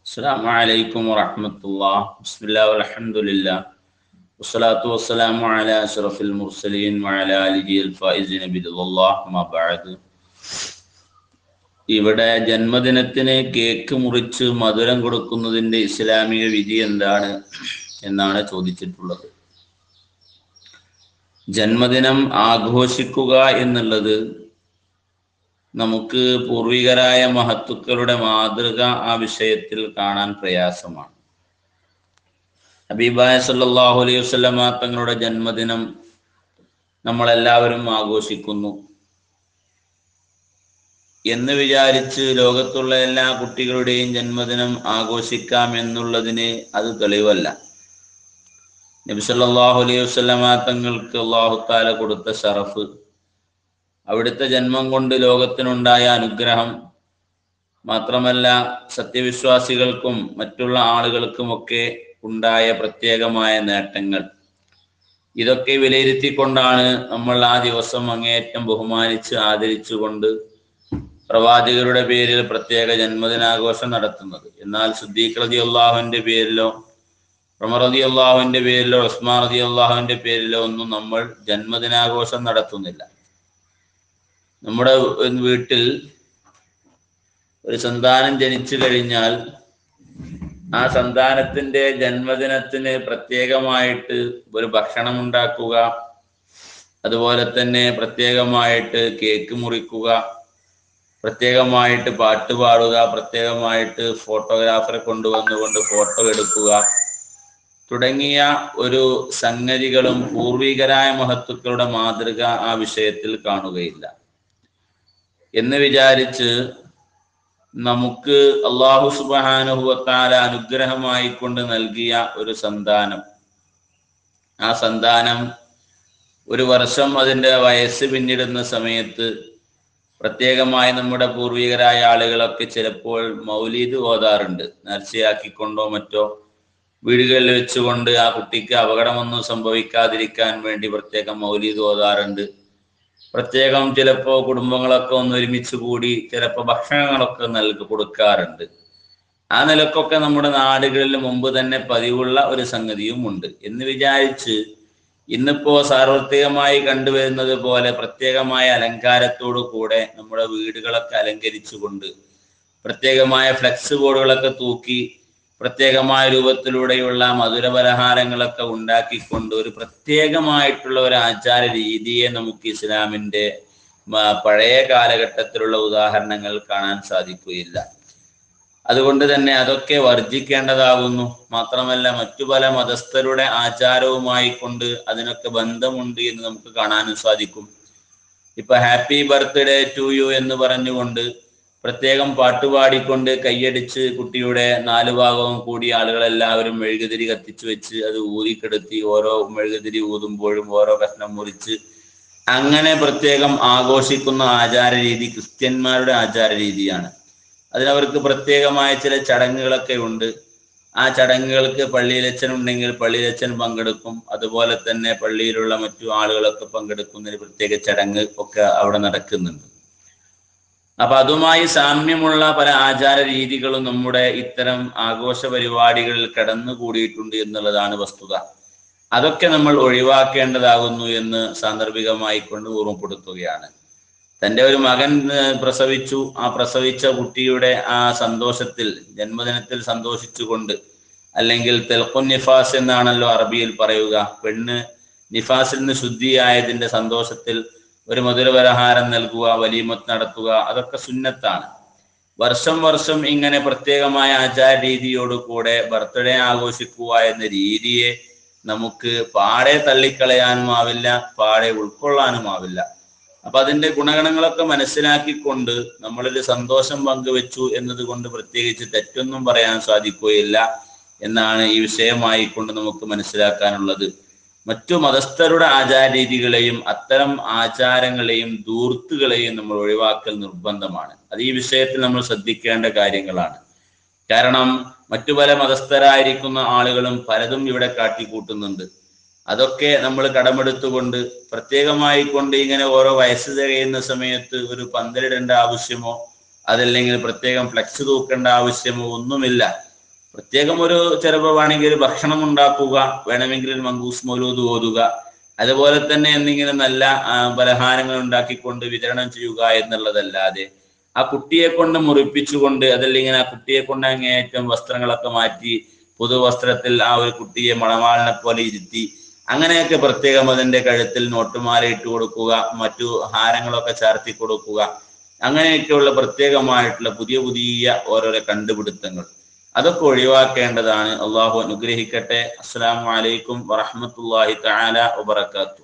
السلام عليكم ورحمة الله بسم الله والحمد لله والصلاة والسلام على أشرف المرسلين وعلى آله الفائزين برضا الله ما بعد ഇവിടെ ജന്മദിനത്തിന് കേക്ക് മുറിച്ച് മധുരം കൊടുക്കുന്നതിന്റെ ഇസ്ലാമിക വിധി എന്താണ് എന്നാണ് ചോദിച്ചിട്ടുള്ളത് ജന്മദിനം ആഘോഷിക്കുക എന്നുള്ളത് നമുക്ക് പൂർവികരായ മഹത്തുക്കളുടെ മാതൃക ആ വിഷയത്തിൽ കാണാൻ പ്രയാസമാണ് ഹബീബായ സല്ലല്ലാഹു അലൈഹി വസല്ലമ തങ്ങളുടെ ജന്മദിനം നമ്മളെല്ലാവരും ആഘോഷിക്കുന്നു എന്ന് വിചാരിച്ച് ലോകത്തുള്ള എല്ലാ കുട്ടികളുടെയും ജന്മദിനം ആഘോഷിക്കാം എന്നുള്ളതിന് അത് തെളിവല്ല നബി സല്ലല്ലാഹു അലൈഹി വസല്ലമ തങ്ങൾക്ക് അള്ളാഹു താല കൊടുത്ത ഷറഫ് അവിടുത്തെ ജന്മം കൊണ്ട് ലോകത്തിനുണ്ടായ അനുഗ്രഹം മാത്രമല്ല സത്യവിശ്വാസികൾക്കും മറ്റുള്ള ആളുകൾക്കുമൊക്കെ ഉണ്ടായ പ്രത്യേകമായ നേട്ടങ്ങൾ ഇതൊക്കെ വിലയിരുത്തിക്കൊണ്ടാണ് നമ്മൾ ആ ദിവസം അങ്ങേയറ്റം ബഹുമാനിച്ച് ആദരിച്ചുകൊണ്ട് പ്രവാചകരുടെ പേരിൽ പ്രത്യേക ജന്മദിനാഘോഷം നടത്തുന്നത് എന്നാൽ സുദ്ദീഖ് റതി അള്ളാഹുവിന്റെ പേരിലോ ഉമർ റതി അള്ളാഹുവിന്റെ പേരിലോ ഉസ്മാൻ റതി അള്ളാഹുവിന്റെ പേരിലോ ഒന്നും നമ്മൾ ജന്മദിനാഘോഷം നടത്തുന്നില്ല നമ്മുടെ വീട്ടിൽ ഒരു സന്താനം ജനിച്ചു കഴിഞ്ഞാൽ ആ സന്താനത്തിന്റെ ജന്മദിനത്തിന് പ്രത്യേകമായിട്ട് ഒരു ഭക്ഷണം ഉണ്ടാക്കുക അതുപോലെ തന്നെ പ്രത്യേകമായിട്ട് കേക്ക് മുറിക്കുക പ്രത്യേകമായിട്ട് പാട്ട് പാടുക പ്രത്യേകമായിട്ട് ഫോട്ടോഗ്രാഫറെ കൊണ്ടുവന്നുകൊണ്ട് ഫോട്ടോ എടുക്കുക തുടങ്ങിയ ഒരു സംഗതികളും പൂർവികരായ മഹത്തുക്കളുടെ മാതൃക ആ വിഷയത്തിൽ കാണുകയില്ല എന്ന് വിചാരിച്ച് നമുക്ക് അള്ളാഹു സുബാനുഭവത്താല അനുഗ്രഹമായി കൊണ്ട് നൽകിയ ഒരു സന്താനം ആ സന്താനം ഒരു വർഷം അതിൻ്റെ വയസ്സ് പിന്നിടുന്ന സമയത്ത് പ്രത്യേകമായി നമ്മുടെ പൂർവികരായ ആളുകളൊക്കെ ചിലപ്പോൾ മൗലീദ് ഓതാറുണ്ട് നേർച്ചയാക്കിക്കൊണ്ടോ മറ്റോ വീടുകളിൽ വെച്ചുകൊണ്ട് ആ കുട്ടിക്ക് അപകടമൊന്നും സംഭവിക്കാതിരിക്കാൻ വേണ്ടി പ്രത്യേകം മൗലീദ് ഓതാറുണ്ട് പ്രത്യേകം ചിലപ്പോൾ കുടുംബങ്ങളൊക്കെ ഒന്ന് ഒരുമിച്ച് കൂടി ചിലപ്പോൾ ഭക്ഷണങ്ങളൊക്കെ നൽകി കൊടുക്കാറുണ്ട് ആ നിലക്കൊക്കെ നമ്മുടെ നാടുകളിൽ മുമ്പ് തന്നെ പതിവുള്ള ഒരു സംഗതിയും ഉണ്ട് എന്ന് വിചാരിച്ച് ഇന്നിപ്പോ സാർവത്രികമായി കണ്ടുവരുന്നത് പോലെ പ്രത്യേകമായ അലങ്കാരത്തോടു കൂടെ നമ്മുടെ വീടുകളൊക്കെ അലങ്കരിച്ചുകൊണ്ട് പ്രത്യേകമായ ഫ്ലെക്സ് ബോർഡുകളൊക്കെ തൂക്കി പ്രത്യേകമായ രൂപത്തിലൂടെയുള്ള മധുരപലഹാരങ്ങളൊക്കെ ഉണ്ടാക്കിക്കൊണ്ട് ഒരു പ്രത്യേകമായിട്ടുള്ള ഒരു ആചാര രീതിയെ നമുക്ക് ഇസ്ലാമിന്റെ പഴയ കാലഘട്ടത്തിലുള്ള ഉദാഹരണങ്ങൾ കാണാൻ സാധിക്കുകയില്ല അതുകൊണ്ട് തന്നെ അതൊക്കെ വർജിക്കേണ്ടതാകുന്നു മാത്രമല്ല മറ്റു പല മതസ്ഥരുടെ ആചാരവുമായി കൊണ്ട് അതിനൊക്കെ ബന്ധമുണ്ട് എന്ന് നമുക്ക് കാണാനും സാധിക്കും ഇപ്പൊ ഹാപ്പി ബർത്ത്ഡേ ടു യു എന്ന് പറഞ്ഞുകൊണ്ട് പ്രത്യേകം പാട്ടുപാടിക്കൊണ്ട് കൈയടിച്ച് കുട്ടിയുടെ നാല് ഭാഗവും കൂടി ആളുകളെല്ലാവരും മെഴുകുതിരി കത്തിച്ചു വെച്ച് അത് ഊതിക്കെടുത്തി ഓരോ മെഴുകുതിരി ഊതുമ്പോഴും ഓരോ കഷ്ണം മുറിച്ച് അങ്ങനെ പ്രത്യേകം ആഘോഷിക്കുന്ന ആചാര രീതി ക്രിസ്ത്യന്മാരുടെ ആചാര രീതിയാണ് അതിനവർക്ക് പ്രത്യേകമായ ചില ചടങ്ങുകളൊക്കെ ഉണ്ട് ആ ചടങ്ങുകൾക്ക് പള്ളിയിലച്ഛൻ ഉണ്ടെങ്കിൽ പള്ളിയിലച്ഛൻ പങ്കെടുക്കും അതുപോലെ തന്നെ പള്ളിയിലുള്ള മറ്റു ആളുകളൊക്കെ പങ്കെടുക്കുന്നതിന് പ്രത്യേക ചടങ്ങ് ഒക്കെ അവിടെ നടക്കുന്നുണ്ട് അപ്പൊ അതുമായി സാമ്യമുള്ള പല ആചാര രീതികളും നമ്മുടെ ഇത്തരം ആഘോഷ പരിപാടികളിൽ കടന്നുകൂടിയിട്ടുണ്ട് എന്നുള്ളതാണ് വസ്തുത അതൊക്കെ നമ്മൾ ഒഴിവാക്കേണ്ടതാകുന്നു എന്ന് സാന്ദർഭികമായി കൊണ്ട് ഓർമ്മപ്പെടുത്തുകയാണ് തൻ്റെ ഒരു മകൻ പ്രസവിച്ചു ആ പ്രസവിച്ച കുട്ടിയുടെ ആ സന്തോഷത്തിൽ ജന്മദിനത്തിൽ സന്തോഷിച്ചുകൊണ്ട് അല്ലെങ്കിൽ തെൽക്കുൻ നിഫാസ് എന്നാണല്ലോ അറബിയിൽ പറയുക പെണ്ണ് നിഫാസിൽ നിന്ന് ശുദ്ധിയായതിന്റെ സന്തോഷത്തിൽ ഒരു മധുരപലഹാരം നൽകുക വലിയമത്ത് നടത്തുക അതൊക്കെ സുന്നത്താണ് വർഷം വർഷം ഇങ്ങനെ പ്രത്യേകമായ ആചാര രീതിയോട് കൂടെ ബർത്ത്ഡേ ആഘോഷിക്കുക എന്ന രീതിയെ നമുക്ക് പാടെ തള്ളിക്കളയാനും ആവില്ല പാടെ ഉൾക്കൊള്ളാനും ആവില്ല അപ്പൊ അതിന്റെ ഗുണഗണങ്ങളൊക്കെ മനസ്സിലാക്കിക്കൊണ്ട് നമ്മളൊരു സന്തോഷം പങ്കുവെച്ചു എന്നതുകൊണ്ട് പ്രത്യേകിച്ച് തെറ്റൊന്നും പറയാൻ സാധിക്കുകയില്ല എന്നാണ് ഈ വിഷയമായി കൊണ്ട് നമുക്ക് മനസ്സിലാക്കാനുള്ളത് മറ്റു മതസ്ഥരുടെ ആചാരരീതികളെയും അത്തരം ആചാരങ്ങളെയും ദൂർത്തുകളെയും നമ്മൾ ഒഴിവാക്കൽ നിർബന്ധമാണ് അത് ഈ വിഷയത്തിൽ നമ്മൾ ശ്രദ്ധിക്കേണ്ട കാര്യങ്ങളാണ് കാരണം മറ്റു പല മതസ്ഥരായിരിക്കുന്ന ആളുകളും പലതും ഇവിടെ കാട്ടിക്കൂട്ടുന്നുണ്ട് അതൊക്കെ നമ്മൾ കടമെടുത്തുകൊണ്ട് പ്രത്യേകമായി കൊണ്ട് ഇങ്ങനെ ഓരോ വയസ്സ് തികയുന്ന സമയത്ത് ഒരു പന്തലിടേണ്ട ആവശ്യമോ അതല്ലെങ്കിൽ പ്രത്യേകം ഫ്ലെക്സ് തൂക്കേണ്ട ആവശ്യമോ ഒന്നുമില്ല പ്രത്യേകം ഒരു ചിലപ്പോൾ വേണമെങ്കിൽ ഒരു ഭക്ഷണം ഉണ്ടാക്കുക വേണമെങ്കിൽ ഒരു മങ്കൂസ് മൗലൂദ് ഓതുക അതുപോലെ തന്നെ എന്തെങ്കിലും നല്ല ആ, പലഹാരങ്ങൾ ഉണ്ടാക്കിക്കൊണ്ട് വിതരണം ചെയ്യുക എന്നുള്ളതല്ലാതെ ആ കുട്ടിയെ കൊണ്ട് മുറിപ്പിച്ചുകൊണ്ട് അതല്ലെങ്കിൽ ആ കുട്ടിയെ കൊണ്ട് അങ്ങേയറ്റം വസ്ത്രങ്ങളൊക്കെ മാറ്റി പുതുവസ്ത്രത്തിൽ ആ ഒരു കുട്ടിയെ മണവാളിനെ പോലെ ഇരുത്തി അങ്ങനെയൊക്കെ പ്രത്യേകം അതിന്റെ കഴുത്തിൽ നോട്ടുമാല ഇട്ട് കൊടുക്കുക മറ്റു ഹാരങ്ങളൊക്കെ ചാർത്തി കൊടുക്കുക അങ്ങനെയൊക്കെയുള്ള പ്രത്യേകമായിട്ടുള്ള പുതിയ പുതിയ ഓരോരോ കണ്ടുപിടുത്തങ്ങൾ അതൊക്കെ ഒഴിവാക്കേണ്ടതാണ് അള്ളാഹു അനുഗ്രഹിക്കട്ടെ അസ്സലാമു അലൈക്കും വറഹ്മത്തുള്ളാഹി തആല വബറകാതുഹു